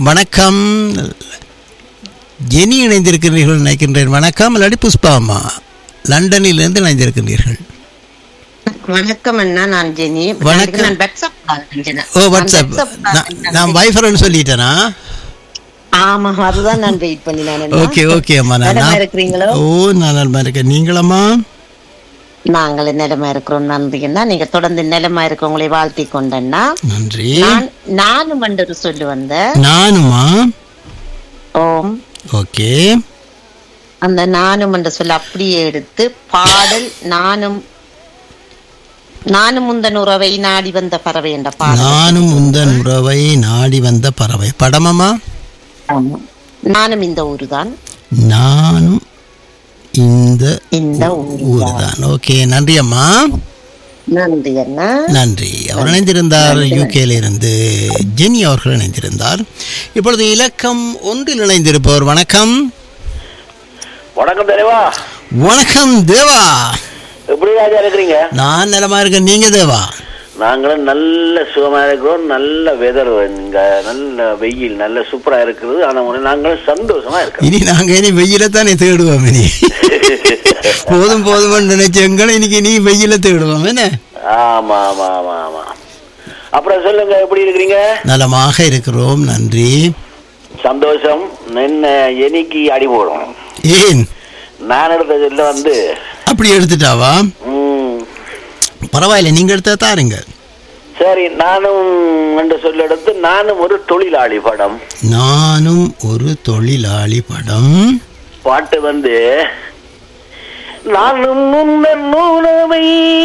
வணக்கம் ஜெனி இணைந்திருக்கிறீர்கள் நினைக்கின்றேன் வணக்கம் இல்லாட்டி புஷ்பா அம்மா லண்டனிலிருந்து இணைந்திருக்கின்றீர்கள் வணக்கம் அண்ணா நான் ஜெனி வணக்கம். நான் வாட்ஸ்அப் கால் ஓ வாட்ஸ்அப் நான்- நான் வைஃபர்னு சொல்லிட்டேனா ஆமா அதுதான் நான் வெயிட் பண்ணினேன் ஓகே ஓகே அம்மா நான் நலமா நான்- இருக்கிறீங்களோ ஓ நான் நலமா இருக்கேன் நீங்களம்மா நாங்கள் நிலமா இருக்கிறோம் நன்றிங்கண்ணா நீங்க தொடர்ந்து நிலமா இருக்க உங்களை வாழ்த்தி கொண்டேன்னா நன்றி நான் நானும் என்று சொல்லி வந்த நானுமா ஓம் ஓகே அந்த நானும் என்று சொல்லி அப்படியே எடுத்து பாடல் நானும் நானும் முந்தன் உறவை நாடி வந்த பறவை என்ற பாடல் நானும் உந்தன் உறவை நாடி வந்த பறவை படமம்மா ஆமா. நானும் இந்த ஊருதான் நானும் இந்த இந்த ஊர் ஊர்தான் ஓகே நன்றி அம்மா நன்றி அண்ணா நன்றி அவர் இணைந்திருந்தார் யூகேல இருந்து ஜெனி அவர்கள் இணைந்திருந்தார் இப்பொழுது இலக்கம் ஒன்றில் இணைந்திருப்பவர் வணக்கம் வணக்கம் தலைவா வணக்கம் தேவா எப்படி ராஜா இருக்கிறீங்க நான் நலமா இருக்கேன் நீங்க தேவா நாங்களும் நல்ல சுகமா இருக்கிறோம் நல்ல வெதர் இங்க நல்ல வெயில் நல்ல சூப்பரா இருக்குது ஆனா உடனே நாங்களும் சந்தோஷமா இருக்கிறோம் இனி நாங்க இனி வெயில தானே தேடுவோம் இனி போதும் போதும் நினைச்ச எங்களை இன்னைக்கு நீ வெயில தேடுவோம் என்ன ஆமா ஆமா ஆமா ஆமா அப்புறம் சொல்லுங்க எப்படி இருக்கிறீங்க நலமாக இருக்கிறோம் நன்றி சந்தோஷம் என்ன எனிக்கு அடி போடும் ஏன் நான் எடுத்த சொல்ல வந்து அப்படி எடுத்துட்டாவா ம், பரவாயில்ல நீங்க எடுத்தா தாருங்க சரி நானும் என்று சொல்ல எடுத்து நானும் ஒரு தொழிலாளி படம் நானும் ஒரு தொழிலாளி படம் பாட்டு வந்து நானும் முன்னன் உணவை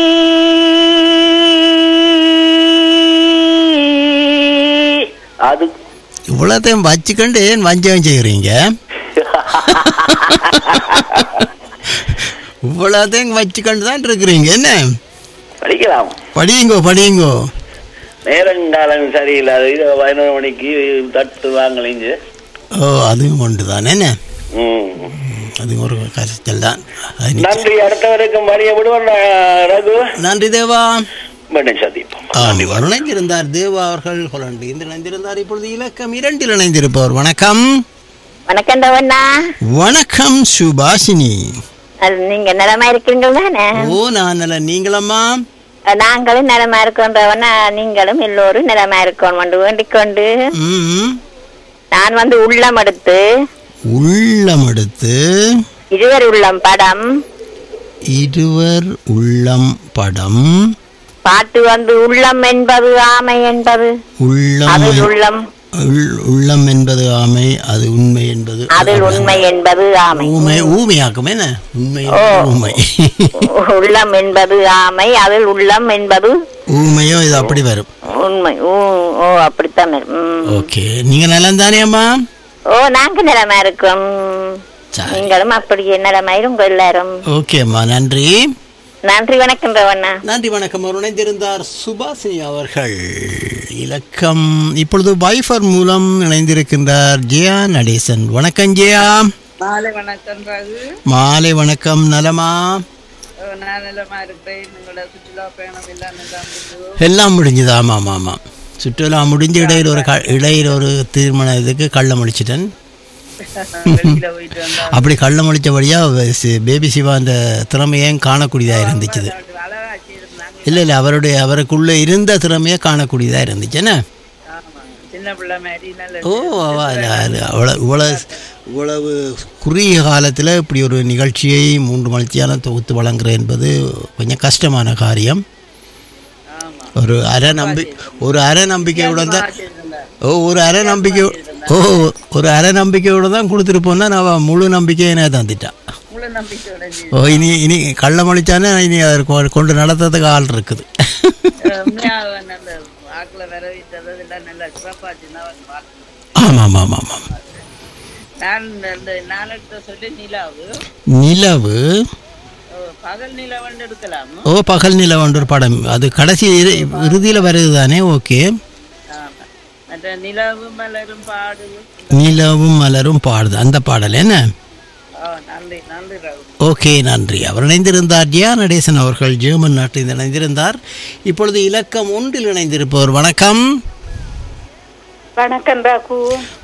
அது இவ்வளோத்தையும் வச்சுக்கண்டு ஏன் வஞ்சகம் செய்கிறீங்க இவ்வளோத்தையும் வச்சுக்கண்டு தான் இருக்கிறீங்க என்ன படிக்கலாம் படியுங்கோ படியுங்கோ நேரங்காலம் சரியில்லாத இது பதினோரு மணிக்கு தட்டு வாங்கலிஞ்சு ஓ அதுவும் ஒன்று தான் என்ன ம். அது ஒரு கஷ்டம் தான் அது நிச்சயம். நன்றி அடுத்த வரைக்கும் வழிய விடுவோம் ரகு நன்றி தேவா மீண்டும் சந்திப்போம் ஆம், அவர் இணைந்திருந்தார் தேவா அவர்கள் ஹொலண்டு இன்று இணைந்திருந்தார் இப்பொழுது இலக்கம் இரண்டில் இணைந்திருப்பவர் வணக்கம் வணக்கம் தவண்ணா வணக்கம் சுபாஷினி அது நீங்க நலமா இருக்கீங்கள் தானே ஓ நான் நல்ல நீங்களம்மா நாங்களும் நலமா இருக்கோன்றவனா நீங்களும் எல்லோரும் நலமா இருக்கோம் கொண்டு வேண்டிக் கொண்டு ம் நான் வந்து உள்ளம் எடுத்து உள்ளம் எடுத்து இருவர் உள்ளம் படம் இருவர் உள்ளம் படம் பாட்டு வந்து உள்ளம் என்பது ஆமை என்பது உள்ளம் அதில் உள்ளம் உள்- உள்ளம் என்பது ஆமை அது உண்மை என்பது அதில் உண்மை என்பது ஆமை ஊமை ஊமையாக்கும் என்ன உண்மை ஓ. ஊமை உள்ளம் என்பது ஆமை அதில் உள்ளம் என்பது ஊமையோ இது அப்படி வரும் உண்மை ஊ ஓ அப்படித்தான் வரும். ம். ஓகே நீங்க நலம் தானே அம்மா ஓ நாங்க நலமா இருக்கோம் சரி நீங்களும் அப்படியே நலமாயிருங்க எல்லாரும் ஓகே அம்மா நன்றி நன்றி வணக்கம் ரவண்ணா நன்றி வணக்கம் அவர் இணைந்திருந்தார் சுபாஷினி அவர்கள் இலக்கம் இப்பொழுது வைஃபர் மூலம் இணைந்திருக்கின்றார் ஜெயா நடேசன் வணக்கம் ஜெயா மாலை வணக்கம் ரகு மாலை வணக்கம் நலமா அஹ் நான் நலமா இருக்கிறேன் உங்களோட சுற்றுலா பயணம் எல்லாம் நல்லா இருந்தது எல்லாம் முடிஞ்சுது ஆமாம் ஆமாம் ஆமாம் சுற்றுலா முடிஞ்சு இடையில் ஒரு க இடையில் ஒரு தீர்மானம் இதுக்கு கள்ள முடிச்சிட்டேன் வெளியில போயிட்டு வந்தா அப்படி கள்ள முடிச்சபடியாக பேபி சிவா அந்த திறமையும் காணக்கூடியதாக இருந்துச்சுது அழகா செய்திருந்தாங்க இல்லை இல்லை அவருடைய அவருக்குள்ளே இருந்த திறமையை காணக்கூடியதாக இருந்துச்சு என்ன ஆமா சின்ன பிள்ளை மாதிரி நல்ல ஓ அவ- அது- அது அவ்வளோ இவ்வளோ இவ்வளவு குறுகிய காலத்தில் இப்படி ஒரு நிகழ்ச்சியை மூன்று மணித்தியான தொகுத்து வழங்குற என்பது கொஞ்சம் கஷ்டமான காரியம் ஆமா ஒரு அரை நம்பி ஒரு அரை நம்பிக்கையுடன் தான் செய்திருந்தார் ஓ ஒரு அரை நம்பிக்கை ஓ ஒரு அரை நம்பிக்கையோட தான் கொடுத்துருப்போம்னா நான் முழு நம்பிக்கையை என்ன தந்துட்டான் முழு நம்பிக்கையோட செய்தி. ஓ இனி இனி கள்ள மொழிச்சானே இனி அதை கொ- கொண்டு நடத்துறதுக்கு ஆள் இருக்குது அஹ் உண்மையாக நல்ல ஆக்களை வரவேற்றது எல்லாம் நல்ல சிறப்பா சின்னவன் பார்த்து ஆமாம் ஆமாம் ஆமாம் நான் இந்த நாளத்தை சொல்லி நிலாவு நிலவு அஹ் பகல் நிலவண்டு எடுக்கலாமோ ஓ பகல் நிலவன்ற ஒரு படம் அது கடைசி இறு இறுதியில் வருது தானே ஓகே ஆமா மற்ற நிலவு மலரும் பாடு நிலவும் மலரும் பாடுது அந்த பாடல் என்ன ஆ நன்றி நன்றி ரகு ஓகே நன்றி அவர் இணைந்திருந்தார் ஜியா நடேசன் அவர்கள் ஜெர்மன் நாட்டில் இணைந்திருந்தார் இப்பொழுது இலக்கம் ஒன்றில் இணைந்திருப்பவர் வணக்கம் வணக்கம் ரகு